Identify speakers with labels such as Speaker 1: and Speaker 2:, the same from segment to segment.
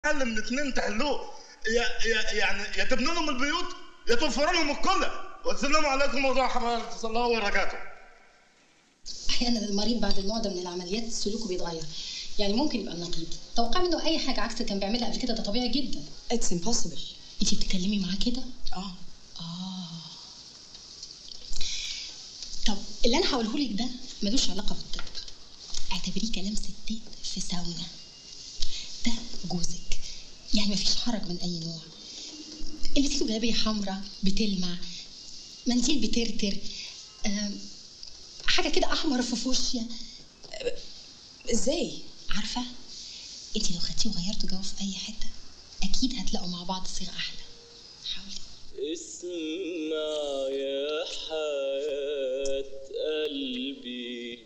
Speaker 1: حل من اتنين تحلوه يا يا يعني يا تبنوا لهم البيوت يا توفروا لهم الكله والسلام عليكم ورحمه الله وبركاته
Speaker 2: احيانا المريض بعد النوع ده من العمليات سلوكه بيتغير يعني ممكن يبقى النقيض توقع منه اي حاجه عكس اللي كان بيعملها قبل كده ده طبيعي جدا
Speaker 3: اتس امبوسيبل
Speaker 2: انت بتتكلمي معاه كده
Speaker 3: اه
Speaker 2: اه طب اللي انا هقوله لك ده ملوش علاقه بالطب اعتبريه كلام ستات في ساونا ده جوزك يعني مفيش حرج من اي نوع البسي له جلابيه حمراء بتلمع منديل بترتر آم، حاجه كده احمر في فوشيا
Speaker 3: ازاي
Speaker 2: عارفه انت لو خدتيه وغيرتوا جو في اي حته اكيد هتلاقوا مع بعض صيغه احلى حاولي
Speaker 4: اسمع يا حياة قلبي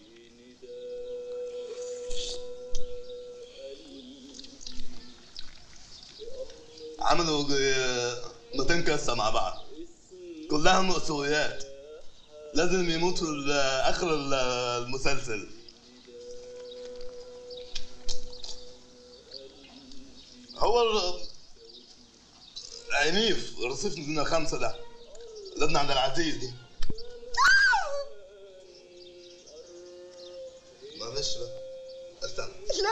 Speaker 1: عملوا آه، 200 قصه مع بعض كلها مأساويات لازم يموتوا ال- اخر ال- المسلسل هو ال- عنيف رصيف لنا خمسة ده لدنا عند العزيز دي معلش بقى استنى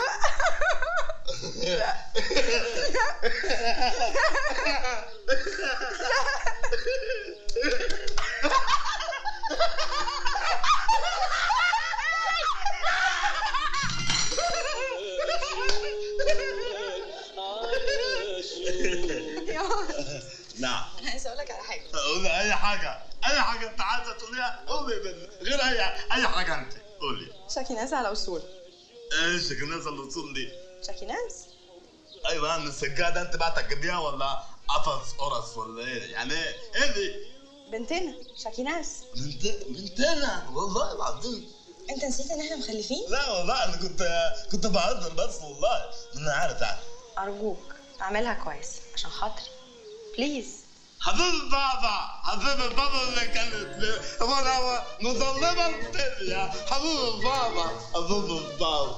Speaker 1: نعم
Speaker 3: انا عايزه اقول لك على حاجه
Speaker 1: قولي اي حاجه اي حاجه انت عايزه تقوليها قولي من غير اي اي حاجه انت قولي
Speaker 3: شاكي ناس على اصول
Speaker 1: ايش الناس اللي تصل دي
Speaker 3: شاكي ناس
Speaker 1: ايوه يعني السجاده انت بقى تجيبيها ولا قفص قرص ولا ايه يعني ايه ايه دي
Speaker 3: بنتنا شاكي ناس
Speaker 1: بنت بنتنا والله العظيم
Speaker 3: انت نسيت ان احنا مخلفين
Speaker 1: لا والله انا كنت كنت بهزر بس والله انا عارف عارف
Speaker 3: ارجوك اعملها كويس عشان خاطري بليز
Speaker 1: حبيب بابا حبيب بابا اللي كانت هو هو مظلمة الدنيا حبيب بابا حبيب بابا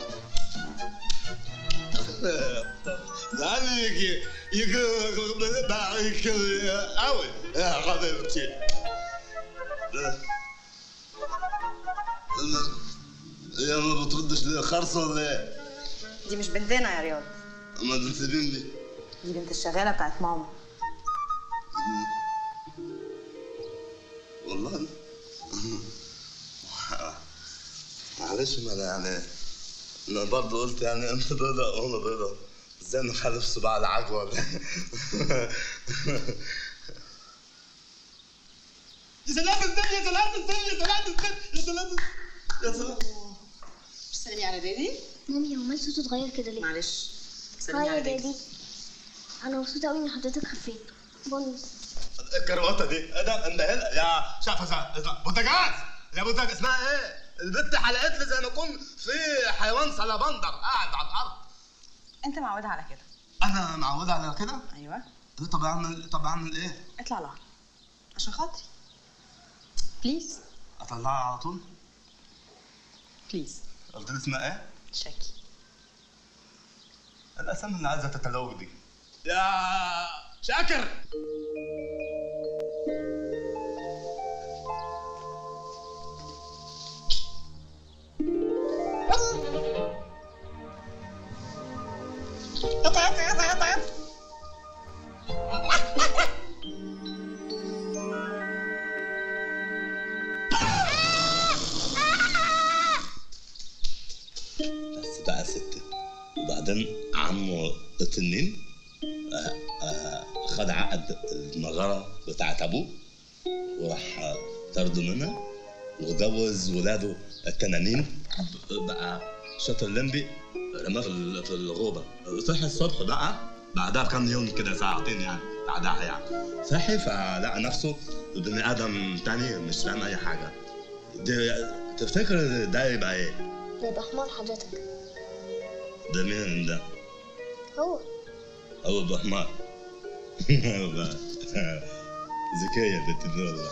Speaker 1: يعني يجي يجي يجي قوي يا حبيبتي يا ما بتردش ليه خرصة ولا ايه؟
Speaker 3: دي مش بنتنا يا رياض
Speaker 1: ما تنسيبين لي
Speaker 3: دي بنت الشغاله بتاعت ماما
Speaker 1: والله معلش ما انا يعني انا برضه قلت يعني انت بيضة وانا بيضة ازاي نخلف صباع العجوة ولا يا سلام ازاي يا سلام ازاي يا سلام ازاي يا سلام يا سلام
Speaker 3: سلمي على دادي
Speaker 5: مامي هو مال صوته اتغير كده ليه؟
Speaker 3: معلش
Speaker 5: هاي
Speaker 3: سلمي
Speaker 5: يا
Speaker 3: على دادي
Speaker 5: دادي انا مبسوطه قوي ان حضرتك خفيت بونس
Speaker 1: الكروته دي ايه ده انت هنا يا شافه بوتاجاز يا بوتاجاز اسمها ايه؟ البت حلقت لي زي ما اكون في حيوان سلبندر قاعد على الارض
Speaker 3: انت معودها على كده
Speaker 1: انا معود على كده
Speaker 3: ايوه
Speaker 1: طب اعمل طب اعمل ايه؟
Speaker 3: اطلع لها عشان خاطري بليز
Speaker 1: اطلعها على طول؟
Speaker 3: بليز
Speaker 1: قلت لي اسمها ايه؟
Speaker 3: شاكي
Speaker 1: الاسامي اللي عايزه تتلوج دي يا شاكر بس بقى ستة وبعدين عمه التنين آه، آه، خد عقد المغارة بتاعت أبوه وراح آه، طرده منها وجوز ولاده التنانين بقى شاطر الليمبي رماه في ال- في الغوبة صحي الصبح بقى بعدها بكام يوم كده ساعتين يعني بعدها يعني صحي فلقى نفسه بني آدم تاني مش فاهم أي حاجة دي تفتكر ده يبقى إيه؟
Speaker 5: ده يبقى حمار حضرتك
Speaker 1: ده مين ده؟
Speaker 5: هو
Speaker 1: هو ابو حمار ذكية بنت النور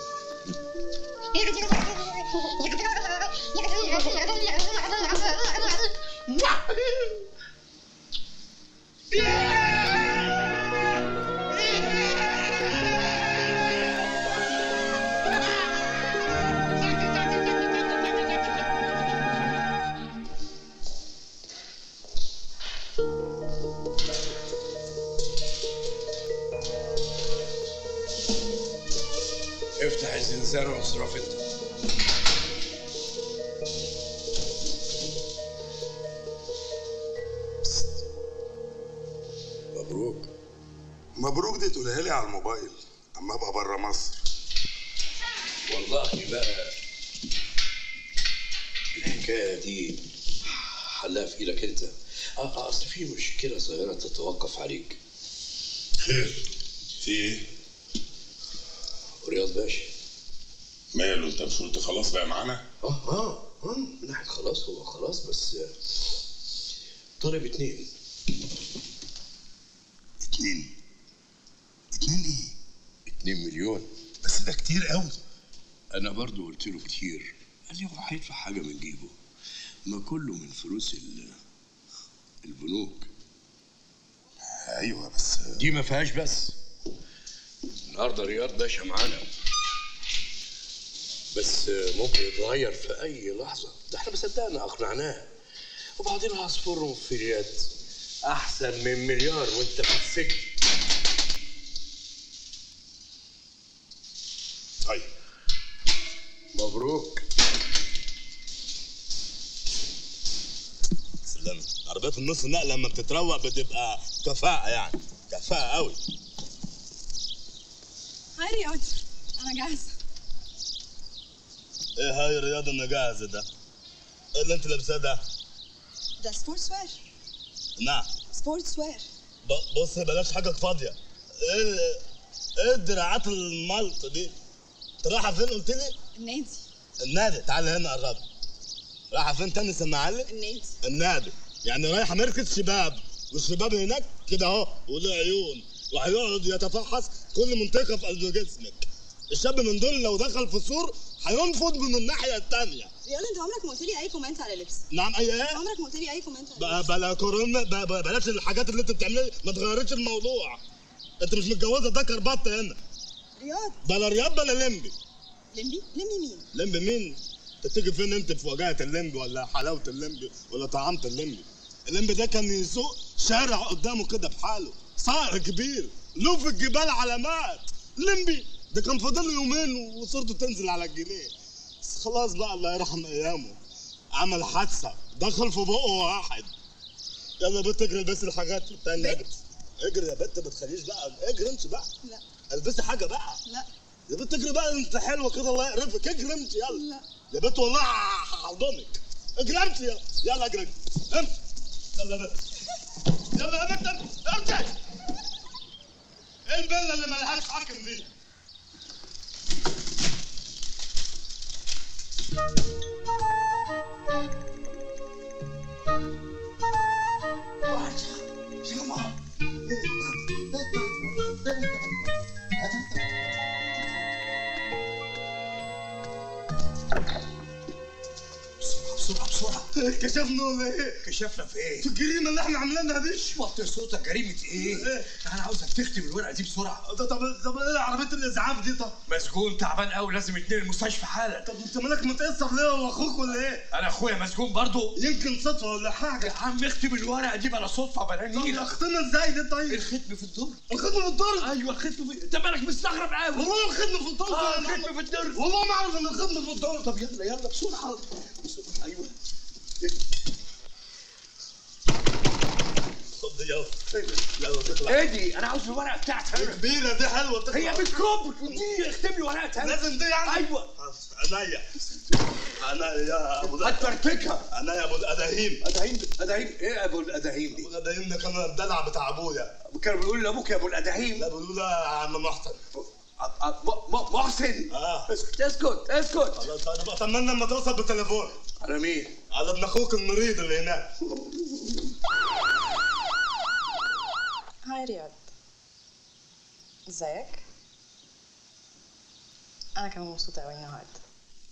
Speaker 6: افتح الزنزانة واصرف انت مبروك
Speaker 7: مبروك دي تقولها لي على الموبايل اما ابقى بره مصر
Speaker 6: والله بقى الحكاية دي حلها في ايدك انت اه آه، اصل في مشكلة صغيرة تتوقف عليك
Speaker 7: خير في ايه
Speaker 6: ورياض باشا
Speaker 7: ماله انت مش قلت خلاص بقى معانا
Speaker 6: اه اه اه من ناحية خلاص هو خلاص بس آه، طالب اتنين
Speaker 7: اتنين اتنين ايه
Speaker 6: اتنين مليون
Speaker 7: بس ده كتير قوي
Speaker 6: انا برضو قلت له كتير قال لي هو هيدفع حاجه من جيبه ما كله من فلوس ال- البنوك
Speaker 7: ايوه بس
Speaker 6: دي ما فيهاش بس النهارده رياض باشا معانا بس ممكن يتغير في اي لحظه ده احنا ما صدقنا اقنعناه وبعدين عصفور في اليد احسن من مليار وانت في السجن
Speaker 7: طيب
Speaker 6: مبروك
Speaker 1: سلام عربيات النص نقل لما بتتروق بتبقى كفاءة يعني كفاءة قوي
Speaker 8: هاي رياض انا جاهزه
Speaker 1: ايه هاي رياض انا جاهز ده ايه اللي انت لابساه ده
Speaker 8: ده سبورتس وير
Speaker 1: نعم
Speaker 8: سبورتس وير
Speaker 1: ب- بص بلاش حاجة فاضية ايه ال- ايه الدراعات الملط دي انت رايحة فين قلت لي
Speaker 8: النادي
Speaker 1: النادي تعال هنا قرب رايحة فين تاني سمع لي
Speaker 8: النادي
Speaker 1: النادي يعني رايحة مركز شباب والشباب هناك كده اهو وله عيون وهيقعد يتفحص كل منطقة في قلب جسمك الشاب من دول لو دخل في سور هينفض من الناحية التانية
Speaker 8: رياض انت عمرك ما قلت لي اي كومنت على لبسي
Speaker 1: نعم اي ايه
Speaker 8: عمرك ما قلت لي اي كومنت على
Speaker 1: بقى
Speaker 8: لبسي
Speaker 1: بلا كورونا ب- ب- بلاش الحاجات اللي انت بتعملها دي، ما تغيرتش الموضوع انت مش متجوزه ده كربط هنا
Speaker 8: رياض
Speaker 1: بلا رياض بلا لمبي
Speaker 8: لمبي لمبي مين
Speaker 1: لمبي مين انت تيجي فين انت في وجاهه اللمبي ولا حلاوه اللمبي ولا طعامه اللمبي اللمبي ده كان يسوق شارع قدامه كده بحاله صقر كبير له في الجبال علامات لمبي ده كان فاضل له يومين وصورته تنزل على الجنيه بس خلاص بقى الله يرحم ايامه عمل حادثه دخل في بقه واحد يلا يا بنت اجري البسي الحاجات التانية
Speaker 8: بنت؟
Speaker 1: اجري يا بنت ما تخليش بقى اجري انت بقى
Speaker 8: لا
Speaker 1: البسي حاجه بقى
Speaker 8: لا
Speaker 1: يا بنت اجري بقى انت حلوه كده الله يقرفك اجري انت يلا
Speaker 8: لا
Speaker 1: يا بنت والله هحضنك اجري انت يلا يلا اجري انت يلا يا بنت يلا يا بنت انت ايه البله اللي ملهاش حاكم دي
Speaker 9: بسرعة بسرعة
Speaker 1: كشفنا ولا ايه؟
Speaker 9: كشفنا في ايه؟
Speaker 1: في الجريمه اللي احنا عاملينها دي
Speaker 9: وطي صوتك جريمة ايه؟
Speaker 1: إيه؟
Speaker 9: انا عاوزك تختم الورقة دي بسرعة
Speaker 1: طب طب طب ايه عربيه الاسعاف دي طب؟
Speaker 9: مسجون تعبان قوي لازم يتنقل المستشفى حالا
Speaker 1: طب انت مالك متأثر ليه هو اخوك ولا ايه؟
Speaker 9: انا اخويا مسجون برضه
Speaker 1: يمكن صدفه ولا
Speaker 9: يا
Speaker 1: حاجه
Speaker 9: عم اختم الورقة دي بلا صدفة بلا
Speaker 1: طب
Speaker 9: نيلة
Speaker 1: اختنا ازاي دي طيب؟
Speaker 9: الختم في الدرج
Speaker 1: الختم في الدرج
Speaker 9: ايوه الختم في انت مالك مستغرب قوي
Speaker 1: والله الختم في الدرج
Speaker 9: اه
Speaker 1: أنا ما-
Speaker 9: الختم في الدرج
Speaker 1: والله ما اعرف ان الختم في الدرج
Speaker 9: طب يلا يلا بسرعة بسرعة ايوه
Speaker 1: خد دي يلا يلا تطلع
Speaker 9: ايه دي؟ انا عاوز الورقة بتاعتي انا
Speaker 1: كبيرة دي حلوة تطلع
Speaker 9: هي بالكوب دي اختم لي ورقة انا
Speaker 1: لازم دي يعني
Speaker 9: ايوه
Speaker 1: عينيا عينيا يا ابو ده
Speaker 9: هتفرتكها
Speaker 1: عينيا يا ابو الاداهيم
Speaker 9: اداهيم اداهيم ايه يا ابو الاداهيم
Speaker 1: ابو
Speaker 9: دي؟
Speaker 1: الاداهيم ده كان الدلع بتاع ابويا
Speaker 9: كانوا بيقولوا لابوك يا ابو الاداهيم
Speaker 1: لا بيقولوا له يا عم محسن
Speaker 9: م- م- محسن
Speaker 1: اه
Speaker 9: اسكت اسكت اسكت
Speaker 1: خلاص انا بقى اتمنى لما توصل بالتليفون
Speaker 9: على مين؟
Speaker 1: على ابن اخوك المريض اللي هناك
Speaker 3: هاي رياض ازيك انا كمان مبسوطه قوي النهارده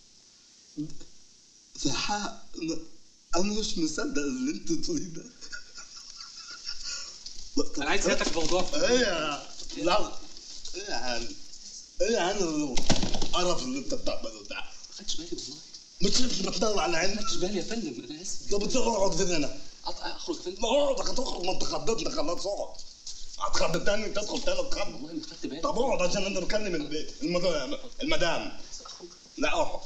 Speaker 1: صح انا مش مصدق اللي انت تقوليه ده
Speaker 10: انا عايز سيادتك في موضوع
Speaker 1: ايه يا لا ايه يا هاني ايه يا هاني القرف اللي انت بتعمله ده
Speaker 10: ما خدتش بالي والله
Speaker 1: مش مش بتدور على
Speaker 10: ما
Speaker 1: عينك
Speaker 10: خدتش بالي يا فندم انا اسف
Speaker 1: طب تقعد فين هنا
Speaker 10: أط- اخرج يا فندم
Speaker 1: ما اقعد هتخرج ما انت خضتني خلاص اقعد هتخض تاني تدخل تاني تخض
Speaker 10: والله ما خدت بالي
Speaker 1: طب اقعد عشان انا بكلم البيت المدام المدام لا اقعد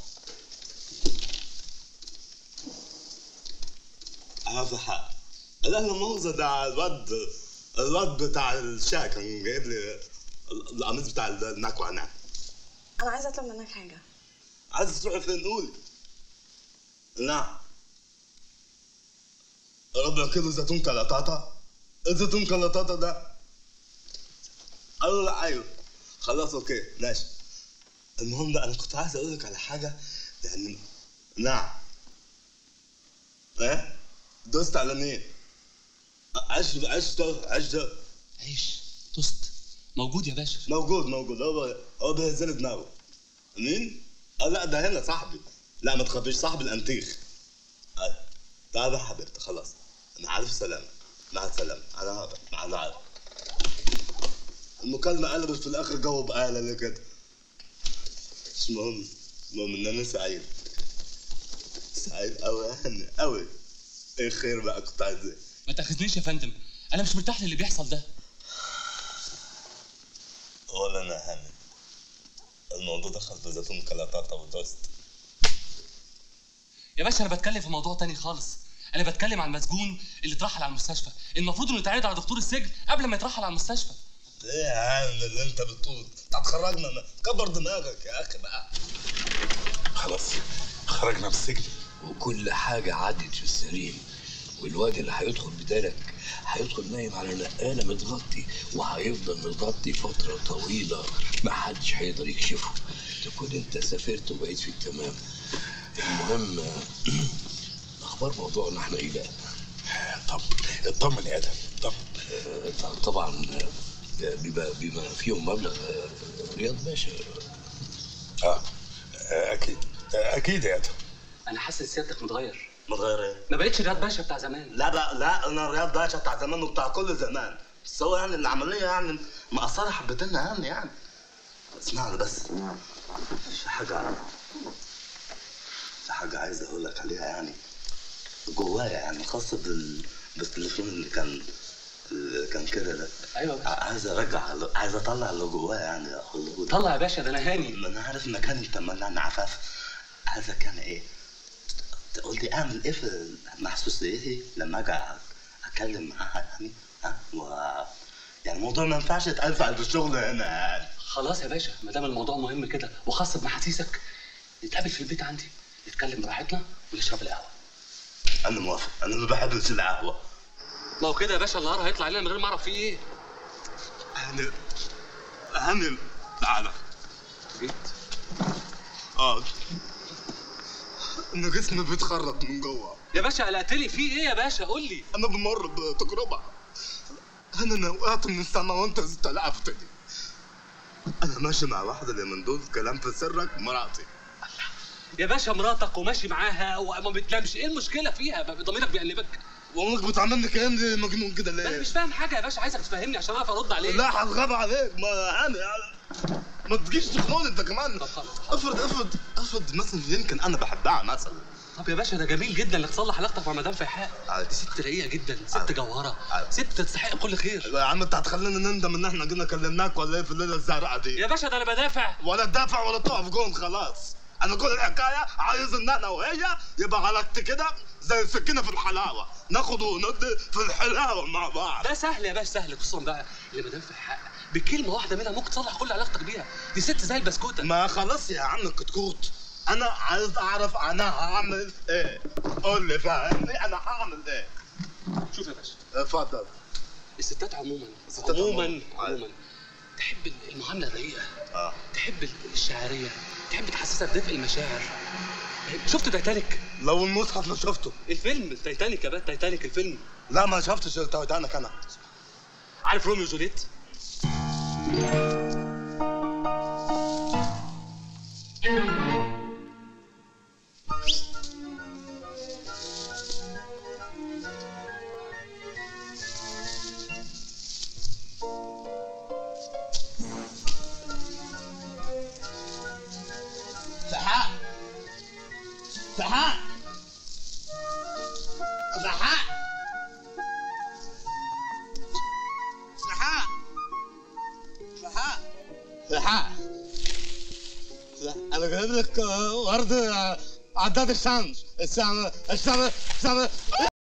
Speaker 1: عارف حق لا لا مؤاخذة ده الواد الواد بتاع الشاي كان جايب لي القميص بتاع النكوة هناك
Speaker 3: انا عايزه اطلب منك حاجه
Speaker 1: عايز تروحي فين قولي نعم ربع كيلو زيتون كلاطاطا الزيتون كلاطاطا ده قال له لا ايوه خلاص اوكي ماشي المهم بقى انا كنت عايز اقول لك على حاجه يعني نعم ايه دوست على مين عيش عيش عيش
Speaker 10: عيش توست موجود يا باشا
Speaker 1: موجود موجود هو هو بيهزل دماغه مين؟ اه لا ده هنا صاحبي لا ما تخافيش صاحبي الانتيخ آه. تعال يا حبيبتي خلاص مع الف سلامه مع السلامه انا هذا مع العالم المكالمه قلبت في الاخر جو بقاله ليه كده مش مهم المهم ان انا سعيد سعيد قوي يعني قوي ايه خير بقى كنت عايز ايه
Speaker 10: ما تاخذنيش يا فندم انا مش مرتاح للي بيحصل ده
Speaker 1: ولا انا هاني الموضوع دخل في زيتون كلاطاطا ودوست
Speaker 10: يا باشا انا بتكلم في موضوع تاني خالص انا بتكلم عن المسجون اللي اترحل على المستشفى المفروض انه يتعرض على دكتور السجن قبل ما يترحل على المستشفى
Speaker 1: ايه يا عم اللي انت بتقول انت هتخرجنا من- كبر دماغك يا اخي بقى
Speaker 6: خلاص خرجنا من السجن وكل حاجة عدت في السليم والواد اللي هيدخل بدالك هيدخل نايم على نقالة متغطي وهيفضل متغطي فترة طويلة ما حدش هيقدر يكشفه تكون انت سافرت وبقيت في التمام المهم اخبار موضوعنا احنا ايه بقى؟ طب اطمن يا ادم طب طبعا آه، بما بما فيهم مبلغ آه، رياض باشا اه اكيد اكيد يا ادم
Speaker 10: انا حاسس سيادتك متغير
Speaker 1: متغير ايه؟
Speaker 10: ما بقتش رياض باشا بتاع زمان
Speaker 1: لا بقى لا انا رياض باشا بتاع زمان وبتاع كل زمان بس هو يعني العمليه يعني مقصره حبتين يعني يعني اسمعني بس في حاجه في حاجه عايز اقول لك عليها يعني جوايا يعني خاصه بال بالتليفون اللي كان اللي كان كده ده
Speaker 10: ايوه يا باشا
Speaker 1: عايز ارجع عايز اطلع اللي جوايا يعني اقوله
Speaker 10: طلع يا باشا ده انا هاني
Speaker 1: ما انا عارف مكان انت ملان عفاف عايزك يعني ايه تقول لي اعمل ايه في محسوسيتي لما اجي اتكلم معاها يعني ها و يعني الموضوع ما ينفعش يتقال في قلب الشغل هنا يعني
Speaker 10: خلاص يا باشا ما دام الموضوع مهم كده وخاص بمحاسيسك نتقابل في البيت عندي نتكلم براحتنا ونشرب القهوه
Speaker 1: انا موافق انا ما بحبش القهوه
Speaker 10: ما هو كده يا باشا النهار هيطلع علينا من غير ما اعرف فيه ايه
Speaker 1: هاني هاني تعالى
Speaker 10: جيت
Speaker 1: اه انا جسمي بيتخرط من جوه
Speaker 10: يا باشا قلقت لي في ايه يا باشا قول لي
Speaker 1: انا بمر بتجربه انا انا وقعت من السما وانت استلعفتني انا ماشي مع واحده اللي من دول كلام في سرك مراتي
Speaker 10: يا باشا مراتك وماشي معاها وما بتنامش ايه المشكله فيها ما ضميرك بيأنبك
Speaker 1: وامك بتعاملني كأني زي مجنون كده
Speaker 10: ما انا
Speaker 1: ليه؟
Speaker 10: مش فاهم حاجه يا باشا عايزك تفهمني عشان اعرف ارد عليك
Speaker 1: لا هتغاب عليك ما انا ما تجيش تخنقني انت كمان
Speaker 10: طب خلاص.
Speaker 1: افرض افرض افرض مثلا يمكن انا بحبها مثلا
Speaker 10: طب يا باشا ده جميل جدا انك تصلح علاقتك مع مدام فيحاء
Speaker 1: عادي.
Speaker 10: دي ست رقيقه جدا ست
Speaker 1: عادي.
Speaker 10: جوهره
Speaker 1: عادي.
Speaker 10: ست تستحق كل خير
Speaker 1: يا عم انت هتخلينا نندم ان احنا جينا كلمناك ولا ايه في الليله الزرقاء دي
Speaker 10: يا باشا ده انا بدافع
Speaker 1: ولا تدافع ولا تقف جون خلاص انا كل الحكايه عايز ان انا وهي يبقى علاقتي كده زي السكينه في الحلاوه ناخد وندي في الحلاوه مع بعض
Speaker 10: ده سهل يا باشا سهل خصوصا بقى اللي مدام فيحاء بكلمه واحده منها ممكن تصلح كل علاقتك بيها دي ست زي البسكوته
Speaker 1: ما خلاص يا عم الكتكوت انا عايز اعرف انا هعمل ايه قول لي فهمني انا هعمل ايه
Speaker 10: شوف يا باشا
Speaker 1: اتفضل
Speaker 10: الستات عموما
Speaker 1: الستات
Speaker 10: عموما
Speaker 1: عموماً.
Speaker 10: عموما تحب المعامله الرقيقه
Speaker 1: اه
Speaker 10: تحب الشعريه تحب تحسسها بدفء المشاعر شفت تايتانيك
Speaker 1: لو المصحف ما شفته
Speaker 10: الفيلم تايتانيك يا باشا تايتانيك الفيلم
Speaker 1: لا ما شفتش التايتانيك انا
Speaker 10: عارف روميو وجوليت
Speaker 1: سحاء سحاء سحاء سحاء سحاء لا انا جايب لك ورد عداد الشمس الشمس الشمس الشمس